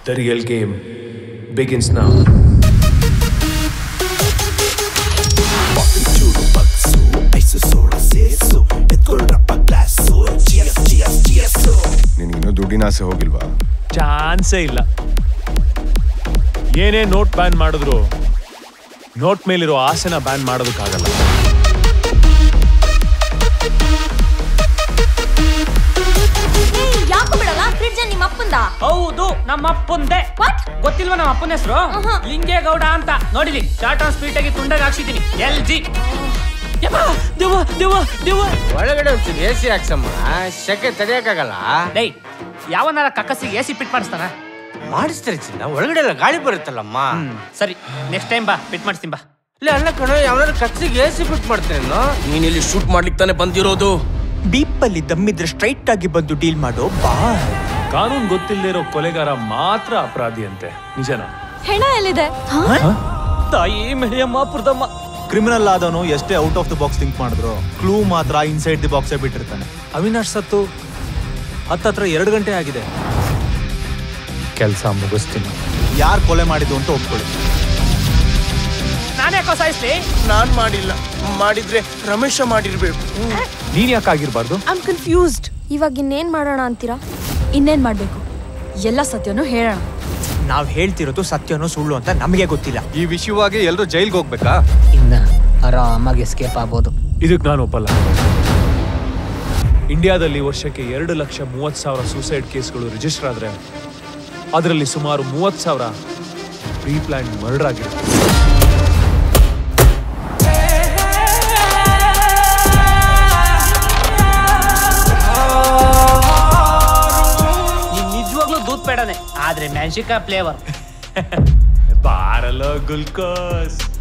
The real game begins now. చూడు box ice soda ಸೇಸು ಎತ್ಕೊಳ್ರಪ್ಪ ಗ್ಲಾಸು ಚಿಯರ್ಸ್ ಚಿಯರ್ಸ್ ಚಿಯರ್ಸ್ ನಿನಗಿನ್ನೂ ದುಡ್ಡಿನ ಆಸೆ ಹೋಗಿಲ್ವಾ ಚಾನ್ಸೇ ಇಲ್ಲ ಏನೇ ನೋಟ್ ಬ್ಯಾನ್ ಮಾಡಿದ್ರು ನೋಟ್ ಮೇಲಿರೋ ಆಸೆನ ಬ್ಯಾನ್ ಮಾಡೋದಕ್ಕಾಗಲ್ಲ ಯಾಕೋ ಬಿಡಲ್ಲ ಫ್ರಿಡ್ಜ್ ನಿಮ್ಮ ಅಪ್ಪಂದ ಹೌದು ನಮ್ಮ ಅಪ್ಪಂದೆ What? ಗೊತ್ತಿಲ್ವಾ ನಮ್ಮ ಅಪ್ಪನ ಹೆಸರು ಆಹಾ. ಲಿಂಗೇಗೌಡ ಅಂತ ನೋಡಿಲಿ ಶಾರ್ಟ್ ಆನ್ ಸ್ಪೀಡ್ ಆಗಿ ತುಂಡಾಗಿ ಹಾಕ್ಸಿದೀನಿ ಎಲ್ ಜಿ ದೇವ ದೇವ ದೇವ ಒಳಗಡೆ ಒಂಚೂರು ಎ ಸಿ ಹಾಕ್ಸಮ್ಮ ಶೆಕೆ ತಡೆಯಕ್ಕಾಗಲ್ಲ ಡೈ ಯಾವನಾರ ಕಕ್ಕಸಿಗೆ ಎಸಿ ಫಿಟ್ ಮಾಡಿಸ್ತಾನ ಮಾಡಿಸ್ತಾರೆ ಚಿನ್ನ ಒಳಗಡೆ ಎಲ್ಲ ಗಾಳಿ ಬರುತ್ತಲ್ಲಮ್ಮ ಸರಿ ನೆಕ್ಸ್ಟ್ ಟೈಮ್ ಬಾ ಫಿಟ್ ಮಾಡಿಸ್ತೀನಿ ಬಾ ಇಲ್ಲ ಅಲ್ಲ ಕಣೋ ಯಾವನಾರ ಕಚ್ಚಿಗೆ ಎ ಸಿ ಫಿಟ್ ಮಾಡ್ತೇನೋ ನೀನ್ ಇಲ್ಲಿ ಶೂಟ್ ಮಾಡ್ಲಿಕ್ಕೆ ತಾನೇ ಬಂದಿರೋದು ಡೀಪಲ್ಲಿ ದಮ್ಮಿದ್ರೆ ಸ್ಟ್ರೈಟ್ ಆಗಿ ಬಂದು ಡೀಲ್ ಮಾಡೋ ಬಾ ಕಾನೂನು ಗೊತ್ತಿಲ್ಲದೆ ಇರೋ ಕೊಲೆಗಾರ ಮಾತ್ರ ಅಪರಾಧಿ ಅಂತೆ ನಿಜನಾ ಹೆಣ ಎಲ್ಲಿದೆ ತಾಯಿ ಮೆಳೆಯಮ್ಮ ಪುರ್ದಮ್ಮ ಕ್ರಿಮಿನಲ್ ಆದವನು ಎಷ್ಟೇ out of the box think ಮಾಡಿದ್ರು ಕ್ಲೂ ಮಾತ್ರ ಇನ್ಸೈಡ್ ದಿ ಬಾಕ್ಸೇ ಬಿಟ್ಟಿರ್ತಾನೆ ಅವಿನಾಶ್ ಸತ್ತು ಹತ್ತತ್ರ ಎರಡು ಗಂಟೆ ಆಗಿದೆ ಕೆಲಸ ಮುಗಿಸ್ತೀನಿ ಯಾರು ಕೊಲೆ ಮಾಡಿದ್ದು ಅಂತ ಒಪ್ಕೊಳ್ಳಿ ನಾನೇ ಯಾಕೋ ಸಾಯಿಸ್ಲಿ ನಾನ್ ಮಾಡಿಲ್ಲ ಮಾಡಿದ್ರೆ ರಮೇಶ ಮಾಡಿರ್ಬೇಕು ನೀನ್ ಯಾಕಾಗಿರ್ಬಾರ್ದು ಐಮ್ ಕನ್ಫ್ಯೂಸ್ಡ್ ಇವಾಗ ಇನ್ನೇನ್ ಮಾಡೋಣ ಅಂತೀರಾ ಇನ್ನೇನ್ ಮಾಡ್ಬೇಕು ಎಲ್ಲ ಸತ್ಯನೂ ಹೇಳೋಣ ನಾವ್ ಹೇಳ್ತಿರೋದು ಸತ್ಯನೋ ಸುಳ್ಳು ಅಂತ ನಮಗೆ ಗೊತ್ತಿಲ್ಲ ಈ ವಿಷಯವಾಗಿ ಎಲ್ಲರೂ ಜೈಲ್ಗೆ ಹೋಗ್ಬೇಕಾ ಇನ್ನ ಆರಾಮಾಗಿ ಎಸ್ಕೇಪ್ ಆಗ್ಬೋದು ಇದಕ್ಕೆ ನಾನು ಒಪ್ಪಲ್ಲ ಇಂಡಿಯಾದಲ್ಲಿ ವರ್ಷಕ್ಕೆ ಎರಡು ಲಕ್ಷ ಮೂವತ್ತು ಸಾವಿರ ಸೂಸೈಡ್ ಕೇಸ್ಗಳು ರಿಜಿಸ್ಟರ್ ಆದ್ರೆ ಅದರಲ್ಲಿ ಸುಮಾರು ಮೂವತ್ತು ಸಾವಿರ ಪ್ರೀ ಪ್ಲಾನ್ ಮರ್ಡರ್ ಆಗಿರುತ್ತೆ ನೀನ್ ನಿಜವಾಗ್ಲೂ ದೂದ್ ಬೇಡನೆ ಆದ್ರೆ ಮ್ಯಾನ್ಶಿಕಾ ಫ್ಲೇವರ್ ಬಾರಲ್ಲ ಗುಲ್ಕೋಸ್